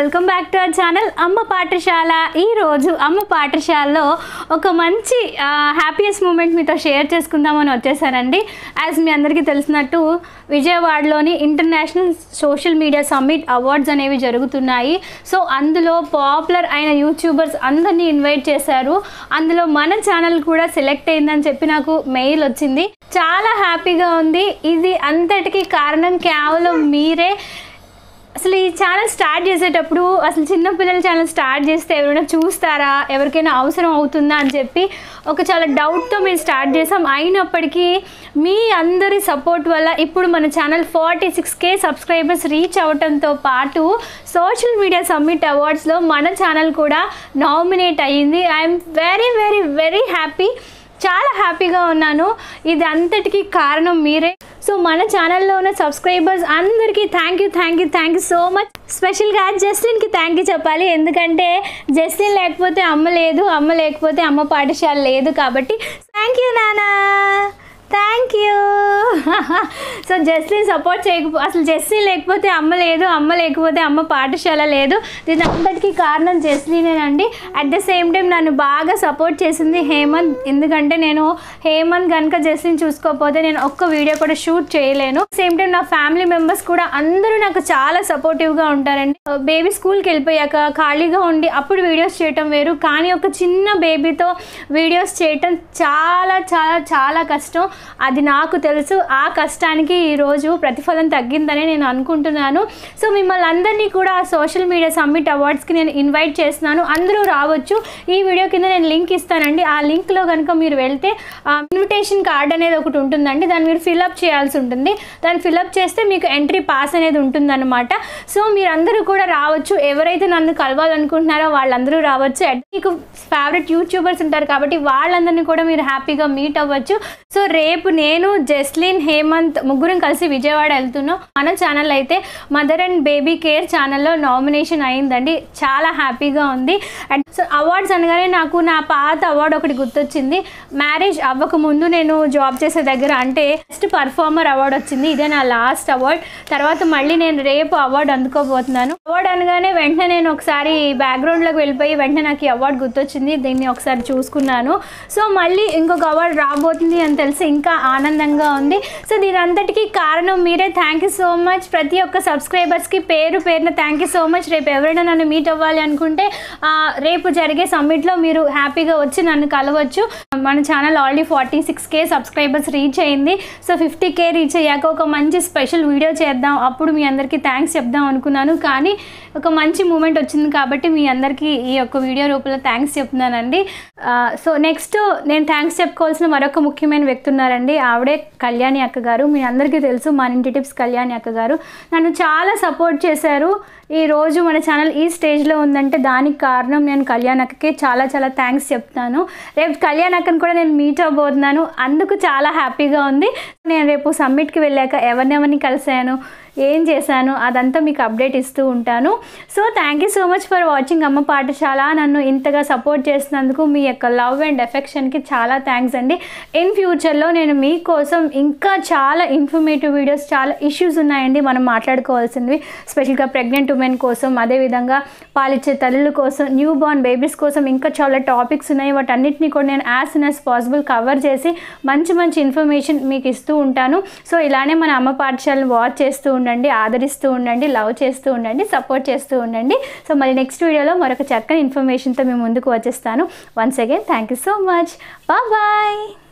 welcome back to our channel Amma Pathashala ఈరోజు అమ్మ పాఠశాలలో ఒక మంచి హ్యాపీయెస్ట్ మూమెంట్ మీతో షేర్ చేసుకుందామని వచ్చేసానండి యాజ్ మీ అందరికీ తెలిసినట్టు విజయవాడలోని international social media summit awards అనేవి జరుగుతున్నాయి సో అందులో పాపులర్ అయిన యూట్యూబర్స్ అందరినీ ఇన్వైట్ చేశారు అందులో మన ఛానల్ కూడా సెలెక్ట్ అయిందని చెప్పి నాకు మెయిల్ వచ్చింది చాలా హ్యాపీగా ఉంది ఇది అంతటికి కారణం కేవలం మీరే అసలు ఈ ఛానల్ స్టార్ట్ చేసేటప్పుడు అసలు చిన్నపిల్లల ఛానల్ స్టార్ట్ చేస్తే ఎవరైనా చూస్తారా ఎవరికైనా అవసరం అవుతుందా అని చెప్పి ఒక చాలా డౌట్తో మేము స్టార్ట్ చేసాం అయినప్పటికీ మీ అందరి సపోర్ట్ వల్ల ఇప్పుడు మన channel forty six K subscribers reach అవ్వడంతో పాటు సోషల్ మీడియా సమ్మిట్ అవార్డ్స్లో మన ఛానల్ కూడా నామినేట్ అయ్యింది I'm very very very happy చాలా హ్యాపీగా ఉన్నాను ఇది అంతటికి కారణం మీరే సో మన ఛానల్లో ఉన్న సబ్స్క్రైబర్స్ అందరికీ thank you thank you thank you so much స్పెషల్గా జస్టిన్కి థ్యాంక్ యూ చెప్పాలి ఎందుకంటే జస్టిన్ లేకపోతే అమ్మ లేదు అమ్మ లేకపోతే అమ్మ పాఠశాల లేదు కాబట్టి థ్యాంక్ యూ నానా thank you so Justin support చేయకపో అసలు జస్టిన్ లేకపోతే అమ్మ లేదు అమ్మ లేకపోతే అమ్మ పాఠశాల లేదు దీని అంతటికీ కారణం జస్లీనేనండి అట్ ద సేమ్ టైం నన్ను బాగా సపోర్ట్ చేసింది హేమంత్ ఎందుకంటే నేను హేమంత్ కనుక జస్టిన్ చూసుకోకపోతే నేను ఒక్క వీడియో కూడా షూట్ చేయలేను సేమ్ టైం నా ఫ్యామిలీ మెంబర్స్ కూడా అందరూ నాకు చాలా సపోర్టివ్గా ఉంటారండి బేబీ స్కూల్కి వెళ్ళిపోయాక ఖాళీగా ఉండి అప్పుడు వీడియోస్ చేయటం వేరు కానీ ఒక చిన్న బేబీతో వీడియోస్ చేయటం చాలా చాలా చాలా కష్టం అది నాకు తెలుసు ఆ కష్టానికి ఈరోజు ప్రతిఫలం తగ్గిందని నేను అనుకుంటున్నాను సో మిమ్మల్ని అందరినీ కూడా సోషల్ మీడియా సమ్మిట్ అవార్డ్స్కి నేను ఇన్వైట్ చేస్తున్నాను అందరూ రావచ్చు ఈ వీడియో కింద నేను లింక్ ఇస్తానండి ఆ లింక్లో కనుక మీరు వెళ్తే ఇన్విటేషన్ కార్డ్ అనేది ఒకటి ఉంటుందండి దాన్ని మీరు ఫిల్అప్ చేయాల్సి ఉంటుంది దాన్ని ఫిల్అప్ చేస్తే మీకు ఎంట్రీ పాస్ అనేది ఉంటుందన్నమాట సో మీరందరూ కూడా రావచ్చు ఎవరైతే నన్ను కలవాలనుకుంటున్నారో వాళ్ళందరూ రావచ్చు అట్ మీకు ఫేవరెట్ యూట్యూబర్స్ ఉంటారు కాబట్టి వాళ్ళందరినీ కూడా మీరు హ్యాపీగా మీట్ అవ్వచ్చు సో రేపు నేను జస్లిన్ హేమంత్ ముగ్గురం కలిసి విజయవాడ వెళ్తున్నాం మన ఛానల్ అయితే మదర్ అండ్ బేబీ కేర్ ఛానల్లో నామినేషన్ అయిందండి చాలా హ్యాపీగా ఉంది అండ్ సో అవార్డ్స్ అనగానే నాకు నా పాత అవార్డు ఒకటి గుర్తొచ్చింది మ్యారేజ్ అవ్వక ముందు నేను జాబ్ చేసే దగ్గర అంటే బెస్ట్ పర్ఫార్మర్ అవార్డు వచ్చింది ఇదే నా లాస్ట్ అవార్డ్ తర్వాత మళ్ళీ నేను రేపు అవార్డు అందుకోబోతున్నాను అవార్డు అనగానే వెంటనే నేను ఒకసారి బ్యాక్గ్రౌండ్లోకి వెళ్ళిపోయి వెంటనే నాకు ఈ అవార్డు గుర్తొచ్చింది దీన్ని ఒకసారి చూసుకున్నాను సో మళ్ళీ ఇంకొక అవార్డు రాబోతుంది అని తెలిసి ఇంకా ఆనందంగా ఉంది సో దీని అంతటికీ కారణం మీరే థ్యాంక్ యూ సో మచ్ ప్రతి ఒక్క సబ్స్క్రైబర్స్కి పేరు పేరున థ్యాంక్ యూ సో మచ్ రేపు ఎవరైనా నన్ను మీట్ అవ్వాలి అనుకుంటే ఆ, రేపు జరిగే సమ్మిట్లో మీరు హ్యాపీగా వచ్చి నన్ను కలవచ్చు మన channel already forty six K subscribers reach అయింది సో ఫిఫ్టీ కే రీచ్ అయ్యాక ఒక మంచి స్పెషల్ వీడియో చేద్దాం అప్పుడు మీ అందరికీ థ్యాంక్స్ చెప్దాం అనుకున్నాను కానీ ఒక మంచి మూమెంట్ వచ్చింది కాబట్టి మీ అందరికీ ఈ యొక్క వీడియో రూపంలో థ్యాంక్స్ చెప్తున్నానండి ఆ, సో నెక్స్ట్ నేను థ్యాంక్స్ చెప్పుకోవాల్సిన మరొక ముఖ్యమైన వ్యక్తి ఉన్నారండి ఆవిడే కళ్యాణి అక్క గారు మీ అందరికీ తెలుసు మన ఇంటి టిప్స్ కళ్యాణి అక్క గారు నన్ను చాలా సపోర్ట్ చేశారు ఈ రోజు మన ఛానల్ ఈ స్టేజ్లో ఉందంటే దానికి కారణం నేను కళ్యాణ్ అక్కకే చాలా చాలా థ్యాంక్స్ చెప్తాను రేపు కళ్యాణ్ అక్కను కూడా నేను మీట్ అవ్వబోతున్నాను అందుకు చాలా హ్యాపీగా ఉంది నేను రేపు సమ్మిట్కి వెళ్ళాక ఎవరినెవరిని కలిశాను ఏం చేశాను అదంతా మీకు అప్డేట్ ఇస్తూ ఉంటాను so thank you so much for watching Amma Pathashala నన్ను ఇంతగా సపోర్ట్ చేసినందుకు మీ యొక్క లవ్ అండ్ ఎఫెక్షన్కి చాలా థ్యాంక్స్ అండి ఇన్ ఫ్యూచర్లో నేను మీకోసం ఇంకా చాలా ఇన్ఫర్మేటివ్ వీడియోస్ చాలా ఇష్యూస్ ఉన్నాయండి మనం మాట్లాడుకోవాల్సినవి స్పెషల్గా ప్రెగ్నెంట్ ఉమెన్ కోసం అదేవిధంగా పాలిచ్చే తల్లుల కోసం న్యూ బార్న్ బేబీస్ కోసం ఇంకా చాలా టాపిక్స్ ఉన్నాయి వాటన్నిటిని కూడా నేను as soon as possible cover చేసి మంచి మంచి ఇన్ఫర్మేషన్ మీకు ఇస్తూ ఉంటాను సో ఇలానే మన అమ్మ పాఠశాలను వాచ్ చేస్తూ ఉండండి ఆదరిస్తూ ఉండండి లవ్ చేస్తూ ఉండండి సపోర్ట్ చేస్తూ ఉండండి సో మళ్ళీ నెక్స్ట్ వీడియోలో మరొక చక్కని ఇన్ఫర్మేషన్తో మేము ముందుకు వచ్చేస్తాను once again thank you so much bye